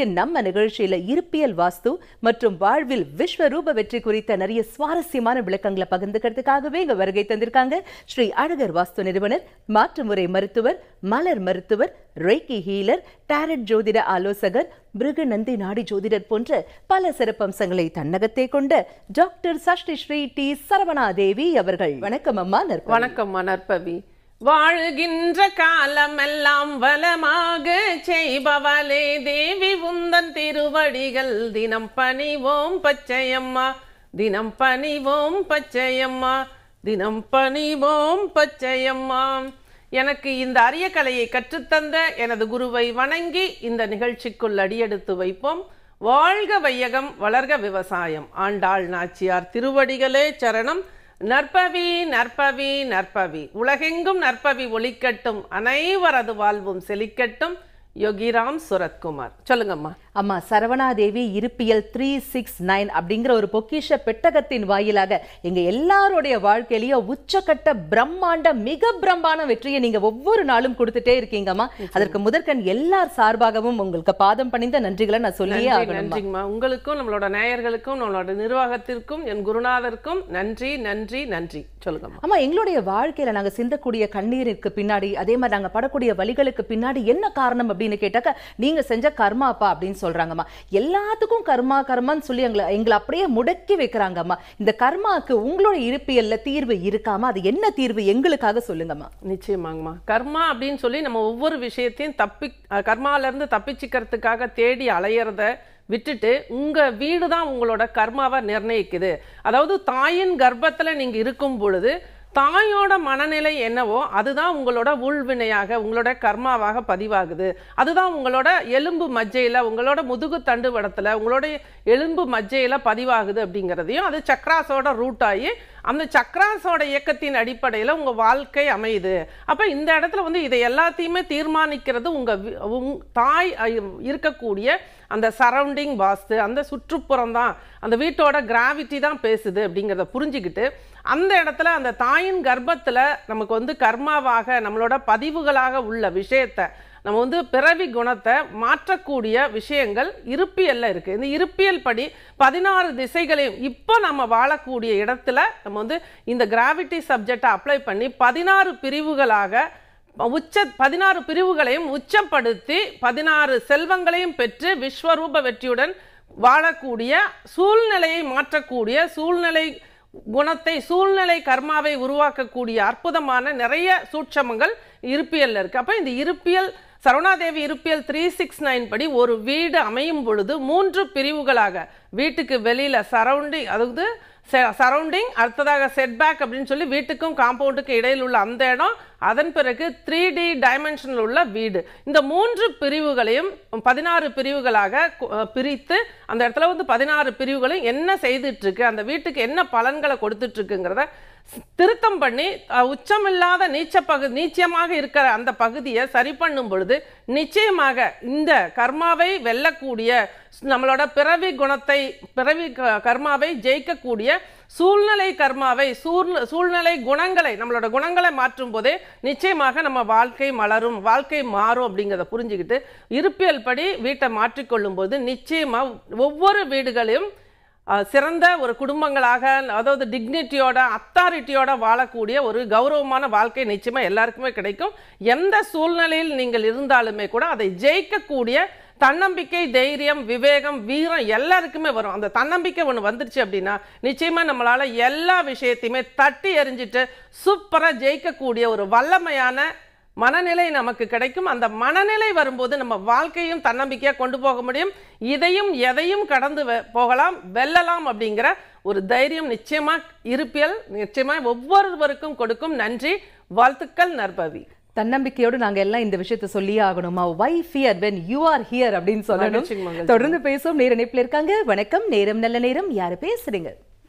நம்ம நிகழ்ச்சியில இருப்பியல் வாஸ்து மற்றும் வாழ்வில் விஸ்வரூப வெற்றி குறித்த நிறைய சுவாரஸ்யமான விளக்கங்களை பகிர்ந்துக்கிறதுக்காகவே இங்க வருகை தந்திருக்காங்க ஸ்ரீ அழகர் வாஸ்து நிறுவனர் மாற்றுமுறை மருத்துவர் மலர் மருத்துவர் ரேக்கி ஹீலர் டாரட் ஜோதிட ஆலோசகர் பிருகு நந்தி நாடி ஜோதிடர் போன்ற பல சிறப்பம்சங்களை தன்னகத்தே கொண்ட டாக்டர் சஷ்டி ஸ்ரீ டி சரவணா தேவி அவர்கள் வணக்கம் அம்மா நற்ப வணக்கம் நற்பவி வாழுகின்ற காலமெல்லாம் வளமாக செய்பவளே தேவி உந்தன் திருவடிகள் தினம் பணிவோம் பச்சையம்மா தினம் பணிவோம் பச்சையம்மா தினம் பணிவோம் பச்சையம்மா எனக்கு இந்த அரிய கலையை கற்றுத்தந்த எனது குருவை வணங்கி இந்த நிகழ்ச்சிக்குள் அடியெடுத்து வைப்போம் வாழ்க வையகம் வளர்க விவசாயம் ஆண்டாள் நாச்சியார் திருவடிகளே சரணம் நற்பவி நற்பவி நற்பவி உலகெங்கும் நற்பவி ஒலிக்கட்டும் அனைவரது வாழ்வும் செழிக்கட்டும் யோகிராம் சுரத்குமார் சொல்லுங்கம்மா அம்மா சரவணாதேவி இருப்பியல் த்ரீ சிக்ஸ் நைன் அப்படிங்கிற ஒரு பொக்கிஷ பெட்டகத்தின் வாயிலாக எங்க எல்லாருடைய வாழ்க்கையிலயும் உச்சக்கட்ட பிரம்மாண்ட மிக பிரம்மாண்ட வெற்றியை நீங்க ஒவ்வொரு நாளும் கொடுத்துட்டே இருக்கீங்கம்மா அதற்கு முதற்கண் எல்லார் சார்பாகவும் உங்களுக்கு பாதம் பணிந்த நன்றிகளை நான் சொல்லியே நன்றி ஆகணும் நன்றிங்கம்மா உங்களுக்கும் நம்மளோட நேயர்களுக்கும் நம்மளோட நிர்வாகத்திற்கும் என் குருநாதருக்கும் நன்றி நன்றி நன்றி சொல்லுங்கம்மா ஆமா எங்களுடைய வாழ்க்கையில நாங்க சிந்தக்கூடிய கண்ணீருக்கு பின்னாடி அதே மாதிரி நாங்க படக்கூடிய வலிகளுக்கு பின்னாடி என்ன காரணம் அப்படின்னு கேட்டாக்க நீங்க செஞ்ச கர்மாப்பா அப்படின்னு சொல்றாங்கம்மா எல்லாத்துக்கும் கர்மா கர்மான்னு சொல்லி எங்களை எங்களை அப்படியே முடக்கி வைக்கிறாங்கம்மா இந்த கர்மாக்கு உங்களோட இருப்பியல்ல தீர்வு இருக்காமா அது என்ன தீர்வு எங்களுக்காக சொல்லுங்கம்மா நிச்சயமாங்கம்மா கர்மா அப்படின்னு சொல்லி நம்ம ஒவ்வொரு விஷயத்தையும் தப்பி அஹ் கர்மால இருந்து தப்பிச்சுக்கிறதுக்காக தேடி அலையறத விட்டுட்டு உங்க வீடு தான் உங்களோட கர்மாவை நிர்ணயிக்குது அதாவது தாயின் கர்ப்பத்துல நீங்க இருக்கும் பொழுது தாயோட மனநிலை என்னவோ அதுதான் உங்களோட உள்வினையாக உங்களோட கர்மாவாக பதிவாகுது அதுதான் உங்களோட எலும்பு மஜ்ஜையில உங்களோட முதுகு தண்டுவடத்துல உங்களோட எலும்பு மஜ்ஜையில பதிவாகுது அப்படிங்கிறதையும் அது சக்ராஸோட ரூட் ஆகி அந்த சக்ராஸோட இயக்கத்தின் அடிப்படையில் உங்க வாழ்க்கை அமையுது அப்ப இந்த இடத்துல வந்து இதை எல்லாத்தையுமே தீர்மானிக்கிறது உங்க வி- உங் தாய் அஹ், இருக்கக்கூடிய அந்த சரௌண்டிங் வாஸ்து அந்த சுற்றுப்புறம் தான் அந்த வீட்டோட கிராவிட்டி தான் பேசுது அப்படிங்கிறத புரிஞ்சுக்கிட்டு அந்த இடத்துல அந்த தாயின் கர்ப்பத்துல நமக்கு வந்து கர்மாவாக நம்மளோட பதிவுகளாக உள்ள விஷயத்தை நம்ம வந்து பிறவி குணத்தை மாற்றக்கூடிய விஷயங்கள் இருப்பியல்ல இருக்கு இந்த இருப்பியல் படி பதினாறு திசைகளையும் இப்போ நம்ம வாழக்கூடிய இடத்துல நம்ம வந்து இந்த கிராவிட்டி சப்ஜெக்டை அப்ளை பண்ணி பதினாறு பிரிவுகளாக உச்ச பதினாறு பிரிவுகளையும் உச்சப்படுத்தி பதினாறு செல்வங்களையும் பெற்று விஸ்வரூப வெற்றியுடன் வாழக்கூடிய சூழ்நிலையை மாற்றக்கூடிய சூழ்நிலை குணத்தை சூழ்நிலை கர்மாவை உருவாக்கக்கூடிய அற்புதமான நிறைய சூட்சமங்கள் இருப்பியல்ல இருக்கு அப்ப இந்த இருப்பியல் சரவணாதேவி இருப்பியல் த்ரீ சிக்ஸ் நைன் படி ஒரு வீடு அமையும் பொழுது மூன்று பிரிவுகளாக வீட்டுக்கு வெளியில சரௌண்டிங் அதாவது சரௌண்டிங் அடுத்ததாக செட்பேக் அப்படின்னு சொல்லி வீட்டுக்கும் காம்பவுண்டுக்கும் இடையில் உள்ள அந்த இடம் அதன் பிறகு த்ரீ டி டைமென்ஷனில் உள்ள வீடு இந்த மூன்று பிரிவுகளையும் பதினாறு பிரிவுகளாக கு- அஹ் பிரித்து அந்த இடத்துல வந்து பதினாறு பிரிவுகளையும் என்ன செய்துட்டு இருக்கு அந்த வீட்டுக்கு என்ன பலன்களை கொடுத்துட்டு இருக்குங்கிறத ஸ்- திருத்தம் பண்ணி அஹ், உச்சமில்லாத நீச்ச பகு நீச்சமாக இருக்கிற அந்த பகுதியை சரி பண்ணும் பொழுது நிச்சயமாக இந்த கர்மாவை வெல்லக்கூடிய ஸ்- நம்மளோட பிறவி குணத்தை பிறவி க- கர்மாவை ஜெயிக்கக்கூடிய சூழ்நிலை கர்மாவை சூழ்ந சூழ்நிலை குணங்களை நம்மளோட குணங்களை மாற்றும் போதே நிச்சயமாக நம்ம வாழ்க்கை மலரும் வாழ்க்கை மாறும் அப்படிங்கிறத புரிஞ்சுக்கிட்டு இருப்பியல் படி வீட்டை மாற்றிக்கொள்ளும் போது நிச்சயமா ஒவ்வொரு வீடுகளையும் அஹ், சிறந்த ஒரு குடும்பங்களாக அதாவது டிக்னிட்டியோட அத்தாரிட்டியோட வாழக்கூடிய ஒரு கௌரவமான வாழ்க்கை நிச்சயமா எல்லாருக்குமே கிடைக்கும் எந்த சூழ்நிலையில் நீங்கள் இருந்தாலுமே கூட அதை ஜெயிக்கக்கூடிய தன்னம்பிக்கை தைரியம் விவேகம் வீரம் எல்லாருக்குமே வரும் அந்த தன்னம்பிக்கை ஒன்று வந்துருச்சு அப்படின்னா நிச்சயமா நம்மளால எல்லா விஷயத்தையுமே தட்டி எறிஞ்சிட்டு சூப்பரா ஜெயிக்கக்கூடிய ஒரு வல்லமையான மனநிலை நமக்கு கிடைக்கும் அந்த மனநிலை வரும்போது நம்ம வாழ்க்கையும் தன்னம்பிக்கையா கொண்டு போக முடியும் இதையும் எதையும் கடந்து வெ- போகலாம் வெல்லலாம் அப்படிங்கிற ஒரு தைரியம் நிச்சயமா இருப்பியல் நிச்சயமா ஒவ்வொருவருக்கும் கொடுக்கும் நன்றி வாழ்த்துக்கள் நற்பவி தன்னம்பிக்கையோடு நாங்க எல்லாம் இந்த விஷயத்தை சொல்லியே ஆகணுமா why fear when you are here அப்படின்னு சொல்லணும் மகிழ்ச்சி, மகிழ்ச்சி. தொடர்ந்து பேசும் நேர இணைப்புல இருக்காங்க வணக்கம் நேரம் நல்ல நேரம் யாரு பேசுறீங்க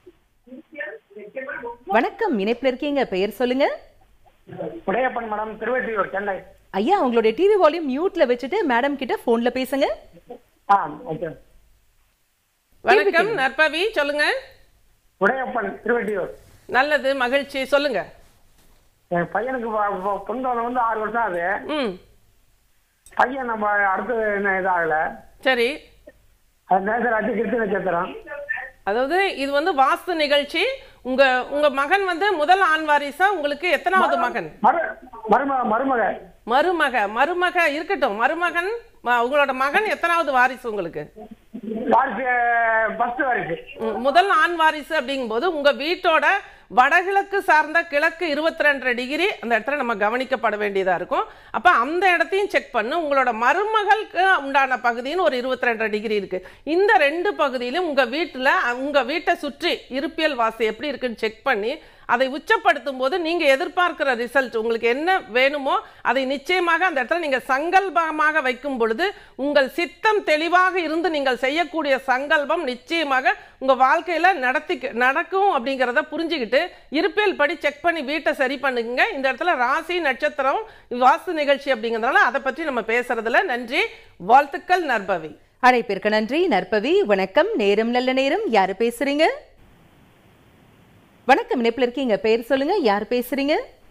வணக்கம் இணைப்புல இருக்கீங்க பெயர் சொல்லுங்க உடையப்பன் மேடம் திருவெற்றியூர் சென்னை ஐயா உங்களுடைய டிவி வால்யூம் மியூட்ல வச்சுட்டு மேடம் கிட்ட போன்ல பேசுங்க ஆ ஓகே வணக்கம் நற்பவி சொல்லுங்க உடையப்பன் திருவெட்டியூர் நல்லது மகிழ்ச்சி சொல்லுங்க என் பையனுக்கு வ- வ- பொண்ணு வந்து ஆறு வருஷம் ஆகுது ம் பையன் நம்ம அடுத்து என்ன இதாகல சரி அது மேசராசி கிருத்தி நட்சத்திரம் அதாவது இது வந்து வாஸ்து நிகழ்ச்சி உங்க உங்க மகன் வந்து முதல் ஆண் வாரிசா உங்களுக்கு எத்தனாவது மகன் மரு மருமக மருமக மருமக மருமக இருக்கட்டும் மருமகன் ம- உங்களோட மகன் எத்தனாவது வாரிசு உங்களுக்கு வாரிசு ஃபர்ஸ்ட் வாரிசு ம், முதல் ஆண் வாரிசு அப்படிங்கும்போது உங்க வீட்டோட வடகிழக்கு சார்ந்த கிழக்கு இருபத்தி ரெண்டரை டிகிரி அந்த இடத்துல நம்ம கவனிக்கப்பட வேண்டியதா இருக்கும் அப்ப அந்த இடத்தையும் செக் பண்ணு உங்களோட மருமகளுக்கு உண்டான பகுதின்னு ஒரு இருபத்தி ரெண்டரை டிகிரி இருக்கு இந்த ரெண்டு பகுதியிலும் உங்க வீட்டுல அ, உங்க வீட்டை சுற்றி இருப்பியல் வாசி எப்படி இருக்குன்னு செக் பண்ணி அதை உச்சப்படுத்தும் போது நீங்க எதிர்பார்க்கிற ரிசல்ட் உங்களுக்கு என்ன வேணுமோ அதை நிச்சயமாக அந்த இடத்துல நீங்க சங்கல்பமாக வைக்கும் பொழுது உங்கள் சித்தம் தெளிவாக இருந்து நீங்கள் செய்யக்கூடிய சங்கல்பம் நிச்சயமாக உங்க வாழ்க்கையில நடத்தி நடக்கும் அப்படிங்கிறத புரிஞ்சுக்கிட்டு இருப்பியல் படி செக் பண்ணி வீட்டை சரி பண்ணுங்க இந்த இடத்துல ராசி நட்சத்திரம் வாஸ்து நிகழ்ச்சி அப்படிங்கிறதுனால அதை பற்றி நம்ம பேசுறதுல நன்றி வாழ்த்துக்கள் நற்பவி அழைப்பிற்கு நன்றி நற்பவி வணக்கம் நேரம் நல்ல நேரம் யாரு பேசுறீங்க வணக்கம் இணைப்புல இருக்கீங்க பேர் சொல்லுங்க யார் பேசுறீங்க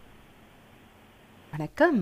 வணக்கம்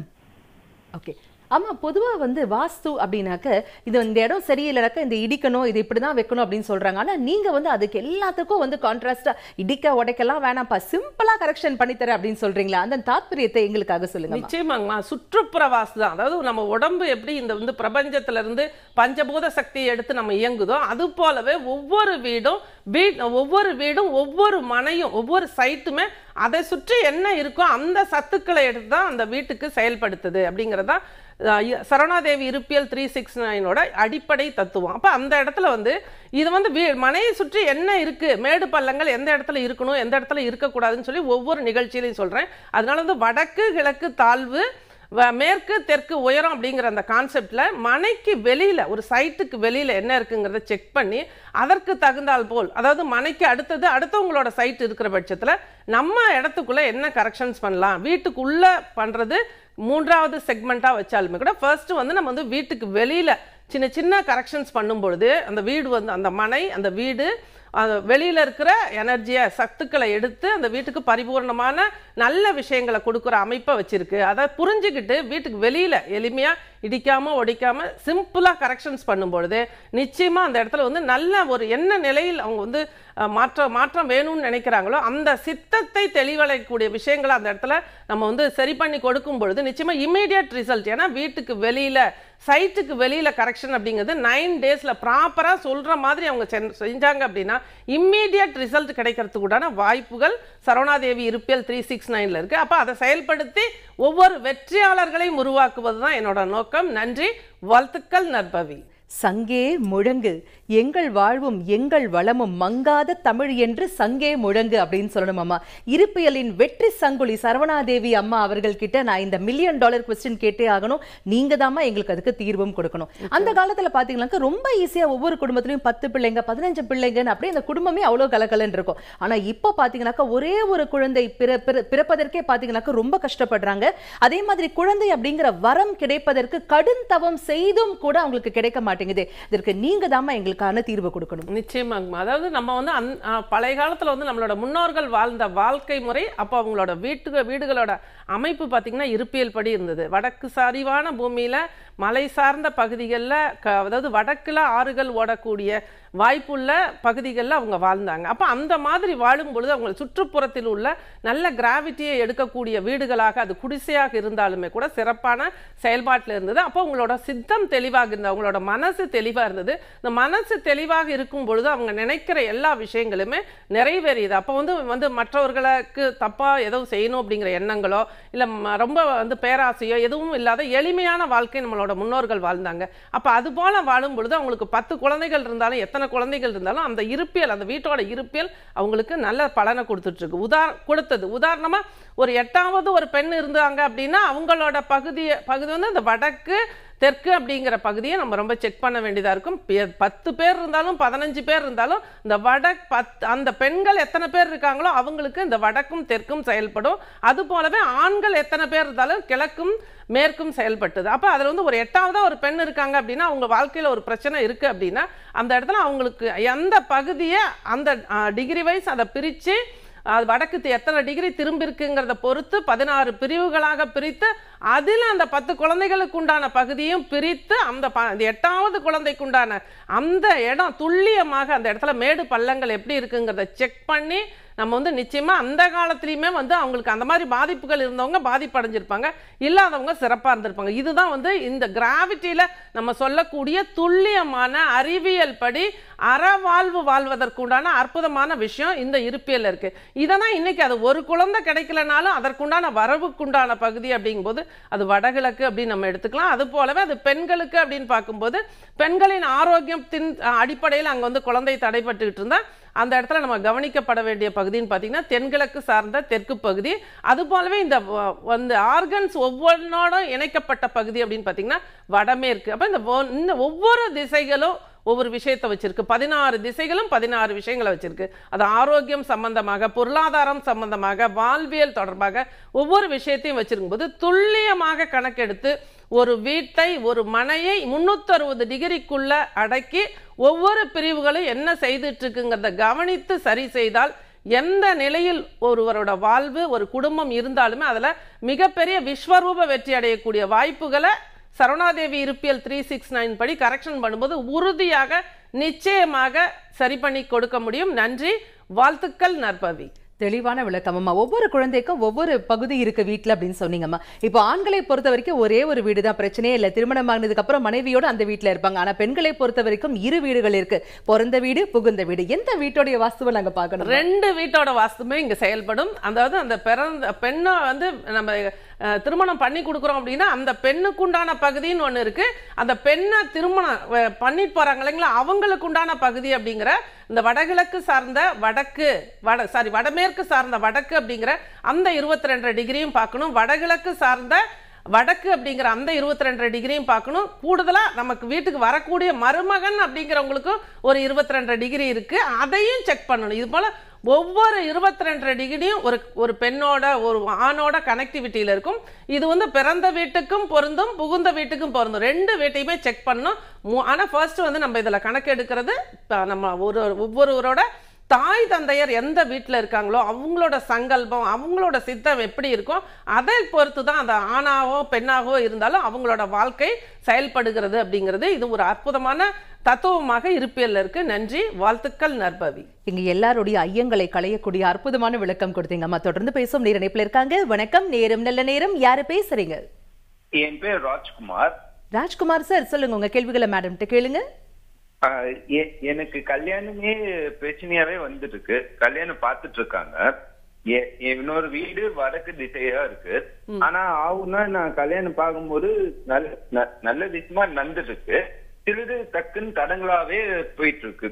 ஓகே ஆமா பொதுவா வந்து வாஸ்து அப்படின்னாக்க இது இந்த இடம் சரியில்லைனாக்க இந்த இடிக்கணும் இது இப்படிதான் வைக்கணும் அப்படின்னு சொல்றாங்க ஆனா நீங்க வந்து அதுக்கு எல்லாத்துக்கும் வந்து கான்ட்ராஸ்டா இடிக்க உடைக்கலாம் வேணாம்ப்பா சிம்பிளா கரெக்ஷன் பண்ணி தரேன் அப்படின்னு சொல்றீங்களா அந்த தாத்பரியத்தை எங்களுக்காக சொல்லுங்க நிச்சயமாங்கம்மா சுற்றுப்புற வாசு தான் அதாவது நம்ம உடம்பு எப்படி இந்த வந்து பிரபஞ்சத்துல இருந்து பஞ்சபூத சக்தியை எடுத்து நம்ம இயங்குதோ அது போலவே ஒவ்வொரு வீடும் வீட் ஒவ்வொரு வீடும் ஒவ்வொரு மனையும் ஒவ்வொரு சைட்டுமே அதை சுற்றி என்ன இருக்கோ அந்த சத்துக்களை எடுத்து தான் அந்த வீட்டுக்கு செயல்படுத்துது அப்படிங்கிறது தான் அஹ், இ- சரவணாதேவி இருப்பியல் த்ரீ சிக்ஸ் நைனோட அடிப்படை தத்துவம் அப்போ அந்த இடத்துல வந்து இது வந்து வீ மனையை சுற்றி என்ன இருக்கு மேடு பள்ளங்கள் எந்த இடத்துல இருக்கணும் எந்த இடத்துல இருக்கக்கூடாதுன்னு சொல்லி ஒவ்வொரு நிகழ்ச்சியிலையும் சொல்றேன் அதனால வந்து வடக்கு கிழக்கு தாழ்வு வ- மேற்கு தெற்கு உயரம் அப்படிங்கிற அந்த கான்செப்ட்ல மனைக்கு வெளியில ஒரு சைட்டுக்கு வெளியில என்ன இருக்குங்கிறத செக் பண்ணி அதற்கு தகுந்தால் போல் அதாவது மனைக்கு அடுத்தது அடுத்தவங்களோட சைட் இருக்கிற பட்சத்துல நம்ம இடத்துக்குள்ள என்ன கரெக்ஷன்ஸ் பண்ணலாம் வீட்டுக்குள்ள பண்றது மூன்றாவது செக்மெண்ட்டா வச்சாலுமே கூட ஃபர்ஸ்ட் வந்து நம்ம வந்து வீட்டுக்கு வெளியில சின்ன சின்ன கரெக்ஷன்ஸ் பண்ணும்பொழுது அந்த வீடு வந்து அந்த மனை அந்த வீடு அந்த வெளியில இருக்கிற எனர்ஜியை சத்துக்களை எடுத்து அந்த வீட்டுக்கு பரிபூர்ணமான நல்ல விஷயங்களை கொடுக்குற அமைப்பை வச்சிருக்கு அதை புரிஞ்சுக்கிட்டு வீட்டுக்கு வெளியில எளிமையா இடிக்காம ஒடிக்காம சிம்பிளா கரெக்ஷன்ஸ் பண்ணும்பொழுது நிச்சயமா அந்த இடத்துல வந்து நல்ல ஒரு என்ன நிலையில் அவங்க வந்து அஹ், மாற்றம் மாற்றம் வேணும்னு நினைக்கிறாங்களோ அந்த சித்தத்தை தெளிவடையக்கூடிய விஷயங்களை அந்த இடத்துல நம்ம வந்து சரி பண்ணி கொடுக்கும் பொழுது நிச்சயமா இமீடியட் ரிசல்ட் ஏன்னா வீட்டுக்கு வெளியில சைட்டுக்கு வெளியில கரெக்ஷன் அப்படிங்கிறது நைன் டேஸ்ல ப்ராப்பரா சொல்ற மாதிரி அவங்க சென்- செஞ்சாங்க அப்படின்னா இம்மீடியட் ரிசல்ட் கிடைக்கிறதுக்கு உண்டான வாய்ப்புகள் சரவணாதேவி இருப்பியல் த்ரீ சிக்ஸ் நைன்ல இருக்கு அப்ப அதை செயல்படுத்தி ஒவ்வொரு வெற்றியாளர்களையும் உருவாக்குவது தான் என்னோட நோக்கம் நன்றி வாழ்த்துக்கள் நற்பவி சங்கே முழங்கு எங்கள் வாழ்வும் எங்கள் வளமும் மங்காத தமிழ் என்று சங்கே முழங்கு அப்படின்னு சொல்லணும் அம்மா இருப்பியலின் வெற்றி சங்குலி சரவணாதேவி அம்மா அவர்கள் கிட்ட நான் இந்த மில்லியன் டாலர் கொஸ்டின் கேட்டே ஆகணும் நீங்க தாம்மா எங்களுக்கு அதுக்கு தீர்வும் கொடுக்கணும் அந்த காலத்துல பாத்தீங்கன்னாக்கா ரொம்ப ஈஸியா ஒவ்வொரு குடும்பத்திலயும் பத்து பிள்ளைங்க பதினஞ்சு பிள்ளைங்கன்னு அப்படியே அந்த குடும்பமே அவ்வளவு கலகலன்னு இருக்கும் ஆனா இப்போ பாத்தீங்கன்னாக்கா ஒரே ஒரு குழந்தை பிற- பிற- பிறப்பதற்கே பாத்தீங்கன்னாக்கா ரொம்ப கஷ்டப்படுறாங்க அதே மாதிரி குழந்தை அப்படிங்கிற வரம் கிடைப்பதற்கு கடும் தவம் செய்தும் கூட அவங்களுக்கு கிடைக்க மாட்டேங்குது இதற்கு நீங்க தாம்மா எங்களுக்கான தீர்வு கொடுக்கணும் நிச்சயமாங்கம்மா அதாவது நம்ம வந்து அந் ஆ, பழைய காலத்துல வந்து நம்மளோட முன்னோர்கள் வாழ்ந்த வாழ்க்கை முறை அப்போ அவங்களோட வீட்டு வீடுகளோட அமைப்பு பார்த்தீங்கன்னா இருப்பியல் படி இருந்தது வடக்கு சரிவான பூமியில மலை சார்ந்த பகுதிகளில் க அதாவது வடக்குல ஆறுகள் ஓடக்கூடிய வாய்ப்புள்ள பகுதிகளில் அவங்க வாழ்ந்தாங்க அப்போ அந்த மாதிரி வாழும் பொழுது அவங்க சுற்றுப்புறத்தில் உள்ள நல்ல கிராவிட்டியை எடுக்கக்கூடிய வீடுகளாக அது குடிசையாக இருந்தாலுமே கூட சிறப்பான செயல்பாட்டில் இருந்தது அப்போ உங்களோட சித்தம் தெளிவாக இருந்தது அவங்களோட மனசு தெளிவாக இருந்தது இந்த மனசு தெளிவாக இருக்கும் பொழுது அவங்க நினைக்கிற எல்லா விஷயங்களுமே நிறைவேறியது அப்போ வந்து வந்து மற்றவர்களுக்கு தப்பாக எதுவும் செய்யணும் அப்படிங்கிற எண்ணங்களோ இல்லை ரொம்ப வந்து பேராசையோ எதுவும் இல்லாத எளிமையான வாழ்க்கை நம்மளோட முன்னோர்கள் வாழ்ந்தாங்க அப்போ அது போல வாழும் பொழுது அவங்களுக்கு பத்து குழந்தைகள் இருந்தாலும் எத்தனை குழந்தைகள் இருந்தாலும் அந்த இருப்பியல் அந்த வீட்டோட இருப்பியல் அவங்களுக்கு நல்ல பலனை கொடுத்துட்டு இருக்கு உதா கொடுத்தது உதாரணமா ஒரு எட்டாவது ஒரு பெண் இருந்தாங்க அப்படின்னா அவங்களோட பகுதி பகுதி வந்து அந்த வடக்கு தெற்கு அப்படிங்கிற பகுதியை நம்ம ரொம்ப செக் பண்ண வேண்டியதா இருக்கும் பே- பத்து பேர் இருந்தாலும் பதினஞ்சு பேர் இருந்தாலும் இந்த வடக் பத் அந்த பெண்கள் எத்தனை பேர் இருக்காங்களோ அவங்களுக்கு இந்த வடக்கும் தெற்கும் செயல்படும் அது போலவே ஆண்கள் எத்தனை பேர் இருந்தாலும் கிழக்கும் மேற்கும் செயல்பட்டது அப்போ அதில் வந்து ஒரு எட்டாவதா ஒரு பெண் இருக்காங்க அப்படின்னா அவங்க வாழ்க்கையில் ஒரு பிரச்சனை இருக்கு அப்படின்னா அந்த இடத்துல அவங்களுக்கு எந்த பகுதியை அந்த டிகிரி வைஸ் அதை பிரித்து அது வடக்கு தி- எத்தனை டிகிரி திரும்பி இருக்குங்கிறத பொறுத்து பதினாறு பிரிவுகளாக பிரித்து அதில் அந்த பத்து குழந்தைகளுக்கு உண்டான பகுதியும் பிரித்து அந்த ப அந்த எட்டாவது குழந்தைக்கு உண்டான அந்த இடம் துல்லியமாக அந்த இடத்துல மேடு பள்ளங்கள் எப்படி இருக்குங்கிறத செக் பண்ணி நம்ம வந்து நிச்சயமா அந்த காலத்துலயுமே வந்து அவங்களுக்கு அந்த மாதிரி பாதிப்புகள் இருந்தவங்க பாதிப்படைஞ்சிருப்பாங்க இல்லாதவங்க சிறப்பா இருந்திருப்பாங்க இதுதான் வந்து இந்த கிராவிட்டியில நம்ம சொல்லக்கூடிய துல்லியமான அறிவியல் படி அறவாழ்வு வாழ்வதற்குண்டான அற்புதமான விஷயம் இந்த இருப்பியல் இருக்கு இதை தான் இன்னைக்கு அது ஒரு குழந்தை கிடைக்கலனாலும் அதற்குண்டான வரவுக்குண்டான பகுதி அப்படிங்கும்போது அது வடகிழக்கு அப்படின்னு நம்ம எடுத்துக்கலாம் அது போலவே அது பெண்களுக்கு அப்படின்னு பார்க்கும்போது பெண்களின் ஆரோக்கியத்தின் அடிப்படையில் அங்கே வந்து குழந்தை தடைப்பட்டுக்கிட்டு இருந்தா அந்த இடத்துல நம்ம கவனிக்கப்பட வேண்டிய பகுதின்னு பார்த்தீங்கன்னா தென்கிழக்கு சார்ந்த தெற்கு பகுதி அது போலவே இந்த வ- வந்து ஆர்கன்ஸ் ஒவ்வொன்றோட இணைக்கப்பட்ட பகுதி அப்படின்னு பார்த்தீங்கன்னா வடமேற்கு அப்போ இந்த ஒ- இந்த ஒவ்வொரு திசைகளும் ஒவ்வொரு விஷயத்தை வச்சிருக்கு பதினாறு திசைகளும் பதினாறு விஷயங்களை வச்சிருக்கு அது ஆரோக்கியம் சம்பந்தமாக பொருளாதாரம் சம்பந்தமாக வாழ்வியல் தொடர்பாக ஒவ்வொரு விஷயத்தையும் வச்சிருக்கும்போது துல்லியமாக கணக்கெடுத்து ஒரு வீட்டை ஒரு மனையை முன்னூத்தறுபது டிகிரிக்குள்ள அடக்கி ஒவ்வொரு பிரிவுகளும் என்ன செய்துட்டு இருக்குங்கிறத கவனித்து சரி செய்தால் எந்த நிலையில் ஒருவரோட வாழ்வு ஒரு குடும்பம் இருந்தாலுமே அதுல மிகப்பெரிய விஸ்வரூப வெற்றி அடையக்கூடிய வாய்ப்புகளை சரவணாதேவி இருப்பியல் த்ரீ சிக்ஸ் நைன் படி கரெக்ஷன் பண்ணும்போது உறுதியாக நிச்சயமாக சரி பண்ணி கொடுக்க முடியும் நன்றி வாழ்த்துக்கள் நற்பவி தெளிவான விளக்கம் அம்மா ஒவ்வொரு குழந்தைக்கும் ஒவ்வொரு பகுதி இருக்கு வீட்ல அப்படின்னு சொன்னீங்கம்மா இப்போ ஆண்களை பொறுத்த வரைக்கும் ஒரே ஒரு வீடு தான் பிரச்சனையே இல்லை திருமணம் ஆனதுக்கு அப்புறம் மனைவியோட அந்த வீட்ல இருப்பாங்க ஆனா பெண்களை பொறுத்த வரைக்கும் இரு வீடுகள் இருக்கு பிறந்த வீடு புகுந்த வீடு எந்த வீட்டோடைய வாஸ்துவை நாங்க பார்க்கணும் ரெண்டு வீட்டோட வாஸ்துமே இங்க செயல்படும் அதாவது அந்த பிறந்த பெண்ணை வந்து நம்ம அஹ், திருமணம் பண்ணி கொடுக்குறோம் அப்படின்னா அந்த பெண்ணுக்குண்டான பகுதின்னு ஒண்ணு இருக்கு அந்த பெண்ணை திருமணம் அஹ், பண்ணிட்டு போறாங்க இல்லைங்களா அவங்களுக்கு உண்டான பகுதி அப்படிங்கிற இந்த வடகிழக்கு சார்ந்த வடக்கு வட சாரி வடமேற்கு சார்ந்த வடக்கு அப்படிங்கிற அந்த இருபத்தி ரெண்டரை டிகிரியும் பார்க்கணும் வடகிழக்கு சார்ந்த வடக்கு அப்படிங்கிற அந்த இருபத்தி ரெண்டரை டிகிரியும் பார்க்கணும் கூடுதலா நமக்கு வீட்டுக்கு வரக்கூடிய மருமகன் அப்படிங்கிறவங்களுக்கும் ஒரு இருபத்தி ரெண்டரை டிகிரி இருக்கு அதையும் செக் பண்ணணும் இது போல ஒவ்வொரு இருபத்தி ரெண்டரை டிகிரியும் ஒரு ஒரு பெண்ணோட ஒரு ஆணோட கனெக்டிவிட்டியில இருக்கும் இது வந்து பிறந்த வீட்டுக்கும் பொருந்தும் புகுந்த வீட்டுக்கும் பொருந்தும் ரெண்டு வீட்டையுமே செக் பண்ணணும் மு- ஆனா ஃபர்ஸ்ட் வந்து நம்ம இதுல கணக்கு எடுக்கிறது இப்ப நம்ம ஒரு ஒவ்வொருவரோட தாய் தந்தையர் எந்த வீட்டில் இருக்காங்களோ அவங்களோட சங்கல்பம் அவங்களோட சித்தம் எப்படி இருக்கோ அதை பொறுத்து தான் அந்த ஆணாவோ பெண்ணாகவோ இருந்தாலும் அவங்களோட வாழ்க்கை செயல்படுகிறது அப்படிங்கிறது இது ஒரு அற்புதமான தத்துவமாக இருப்பியல்ல இருக்கு நன்றி வாழ்த்துக்கள் நற்பவி இங்க எல்லாருடைய ஐயங்களை களையக்கூடிய அற்புதமான விளக்கம் கொடுத்தீங்க அம்மா தொடர்ந்து பேசும் நேர இணைப்புல இருக்காங்க வணக்கம் நேரம் நல்ல நேரம் யாரு பேசுறீங்க என் பேர் ராஜ்குமார் ராஜ்குமார் சார் சொல்லுங்க உங்க கேள்விகளை மேடம்கிட்ட கேளுங்க ஆஹ் எ- எனக்கு கல்யாணமே பிரச்சனையாவே வந்துட்டு இருக்கு கல்யாணம் பார்த்துட்டு இருக்காங்க எ- இன்னொரு வீடு வடக்கு திசையா இருக்கு ஆனா ஆகுனா நான் கல்யாணம் பார்க்கும்போது நல்ல ந- நல்ல விஷயமா நடந்துட்டு இருக்கு சிறிது டக்குன்னு தடங்களாவே போயிட்டு இருக்கு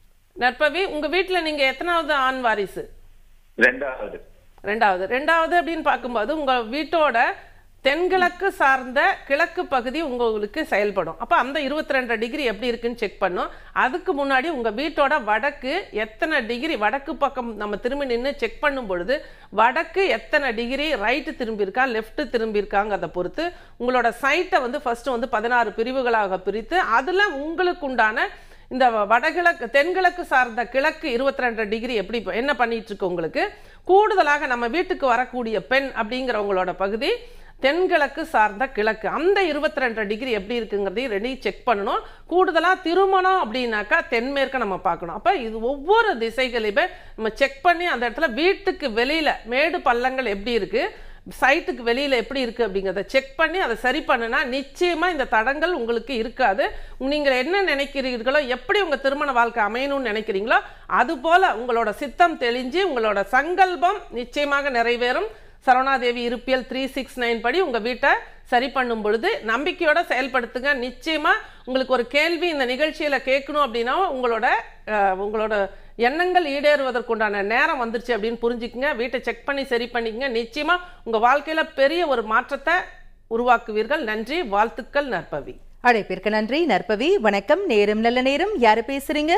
நற்பவி உங்க வீட்டில் நீங்க எத்தனாவது ஆண் வாரிசு ரெண்டாவது ரெண்டாவது ரெண்டாவது அப்படின்னு பார்க்கும்போது உங்க வீட்டோட தென்கிழக்கு சார்ந்த கிழக்கு பகுதி உங்களுக்கு செயல்படும் அப்போ அந்த இருபத்தி ரெண்டு டிகிரி எப்படி இருக்குன்னு செக் பண்ணும் அதுக்கு முன்னாடி உங்க வீட்டோட வடக்கு எத்தனை டிகிரி வடக்கு பக்கம் நம்ம திரும்பி நின்று செக் பண்ணும் பொழுது வடக்கு எத்தனை டிகிரி ரைட்டு திரும்பியிருக்கா லெஃப்ட் திரும்பியிருக்காங்கிறத பொறுத்து உங்களோட சைட்டை வந்து ஃபர்ஸ்ட் வந்து பதினாறு பிரிவுகளாக பிரித்து அதுல உங்களுக்கு உண்டான இந்த வடகிழக்கு தென்கிழக்கு சார்ந்த கிழக்கு இருபத்தி ரெண்டு டிகிரி எப்படி இப்ப என்ன பண்ணிட்டு இருக்கு உங்களுக்கு கூடுதலாக நம்ம வீட்டுக்கு வரக்கூடிய பெண் அப்படிங்கிறவங்களோட பகுதி தென்கிழக்கு சார்ந்த கிழக்கு அந்த இருபத்தி ரெண்டு டிகிரி எப்படி இருக்குங்கிறதையும் ரெண்டையும் செக் பண்ணணும் கூடுதலாக திருமணம் அப்படின்னாக்கா தென்மேற்க நம்ம பார்க்கணும் அப்போ இது ஒவ்வொரு திசைகளையுமே நம்ம செக் பண்ணி அந்த இடத்துல வீட்டுக்கு வெளியில மேடு பள்ளங்கள் எப்படி இருக்கு சைட்டுக்கு வெளியில எப்படி இருக்கு அப்படிங்கிறத செக் பண்ணி அதை சரி பண்ணுனா நிச்சயமா இந்த தடங்கள் உங்களுக்கு இருக்காது நீங்க என்ன நினைக்கிறீர்களோ எப்படி உங்க திருமண வாழ்க்கை அமையணும்னு நினைக்கிறீங்களோ அது போல உங்களோட சித்தம் தெளிஞ்சு உங்களோட சங்கல்பம் நிச்சயமாக நிறைவேறும் சரவணாதேவி இருப்பியல் த்ரீ சிக்ஸ் நைன் படி உங்க வீட்டை சரி பண்ணும் பொழுது நம்பிக்கையோட செயல்படுத்துங்க நிச்சயமா உங்களுக்கு ஒரு கேள்வி இந்த நிகழ்ச்சியில கேட்கணும் அப்படின்னா உங்களோட அஹ், உங்களோட எண்ணங்கள் ஈடேறுவதற்குண்டான நேரம் வந்துருச்சு அப்படின்னு புரிஞ்சுக்குங்க வீட்டை செக் பண்ணி சரி பண்ணிக்கங்க நிச்சயமா உங்க வாழ்க்கையில பெரிய ஒரு மாற்றத்தை உருவாக்குவீர்கள் நன்றி வாழ்த்துக்கள் நற்பவி அழைப்பிற்கு நன்றி நற்பவி வணக்கம் நேரம் நல்ல நேரம் யாரு பேசுறீங்க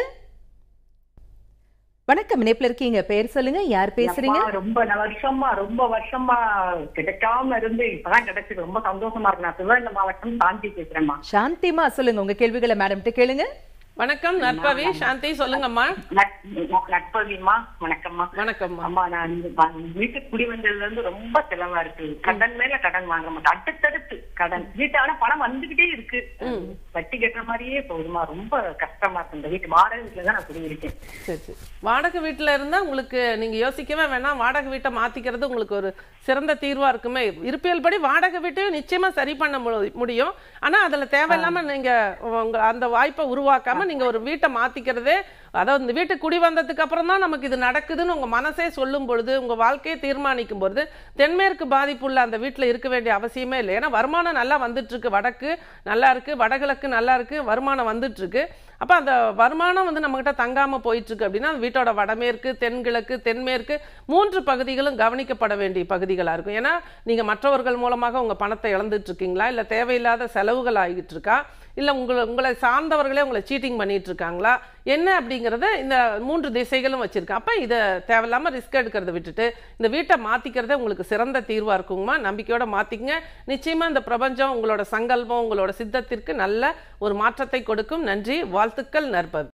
வணக்கம் இணைப்புல இருக்கீங்க பேர் சொல்லுங்க யார் பேசுறீங்க அப்பா, ரொம்ப ந- வருஷமா ரொம்ப வருஷமா கிடைக்காம இருந்து இப்பதான் கிடைச்சது ரொம்ப சந்தோஷமா இருக்கு நான் சிவகங்கை மாவட்டம் சாந்தி பேசுறேன்மா சாந்திமா சொல்லுங்க உங்க கேள்விகளை மேடம்கிட்ட கேளுங்க வணக்கம் நற்பவி சாந்தி சொல்லுங்கம்மா நட்- நட்பவிமா வணக்கம்மா வணக்கம்மா அம்மா நான் இந்த ப- வீட்டுக்கு குடி வந்ததுல இருந்து ரொம்ப செலவா இருக்கு கடன் மேல கடன் வாங்க மாட்டேன் அடுத்தடுத்து கடன் வீட்டு ஆனா பணம் வந்துகிட்டே இருக்கு வட்டி கட்டுற மாதிரியே போகுதுமா ரொம்ப கஷ்டமா இருக்கு இந்த வீட்டு வாடகை வீட்டுல தான் நான் குடியிருக்கேன் சரி சரி வாடகை வீட்டில் இருந்தால் உங்களுக்கு நீங்கள் யோசிக்கவே வேணாம் வாடகை வீட்டை மாற்றிக்கிறது உங்களுக்கு ஒரு சிறந்த தீர்வாக இருக்குமே இருப்பியல் படி வாடகை வீட்டையும் நிச்சயமாக சரி பண்ண மு- முடியும் ஆனால் அதில் தேவையில்லாமல் நீங்கள் உங்கள் அந்த வாய்ப்பை உருவாக்காமல் நீங்கள் ஒரு வீட்டை மாற்றிக்கிறதே அதாவது இந்த வீட்டுக்கு குடி வந்ததுக்கு அப்புறம் தான் நமக்கு இது நடக்குதுன்னு உங்கள் மனசே சொல்லும் பொழுது உங்கள் வாழ்க்கையை தீர்மானிக்கும் பொழுது தென்மேற்கு பாதிப்புள்ள அந்த வீட்டில் இருக்க வேண்டிய அவசியமே இல்லை ஏன்னா வருமானம் நல்லா வந்துட்டு இருக்கு வடக்கு நல்லா இருக்கு வடகிழக்கு நல்லா இருக்கு வருமானம் வந்துட்டு இருக்கு அப்போ அந்த வருமானம் வந்து நம்மகிட்ட தங்காம போயிட்டு இருக்கு அப்படின்னா அந்த வீட்டோட வடமேற்கு தென்கிழக்கு தென்மேற்கு மூன்று பகுதிகளும் கவனிக்கப்பட வேண்டிய பகுதிகளாக இருக்கும் ஏன்னா நீங்கள் மற்றவர்கள் மூலமாக உங்கள் பணத்தை இழந்துட்டு இருக்கீங்களா இல்லை தேவையில்லாத செலவுகள் ஆகிட்டு இருக்கா இல்லை உங்களை உங்களை சார்ந்தவர்களே உங்களை சீட்டிங் பண்ணிட்டு இருக்காங்களா என்ன அப்படிங்கிறத இந்த மூன்று திசைகளும் வச்சிருக்கேன் அப்போ இதை தேவையில்லாமல் ரிஸ்க் எடுக்கிறத விட்டுட்டு இந்த வீட்டை மாற்றிக்கிறதே உங்களுக்கு சிறந்த தீர்வாக இருக்குங்கம்மா நம்பிக்கையோட மாற்றிக்கங்க நிச்சயமாக இந்த பிரபஞ்சம் உங்களோட சங்கல்பம் உங்களோட சித்தத்திற்கு நல்ல ஒரு மாற்றத்தை கொடுக்கும் நன்றி வாழ்த்துக்கள் நற்பவி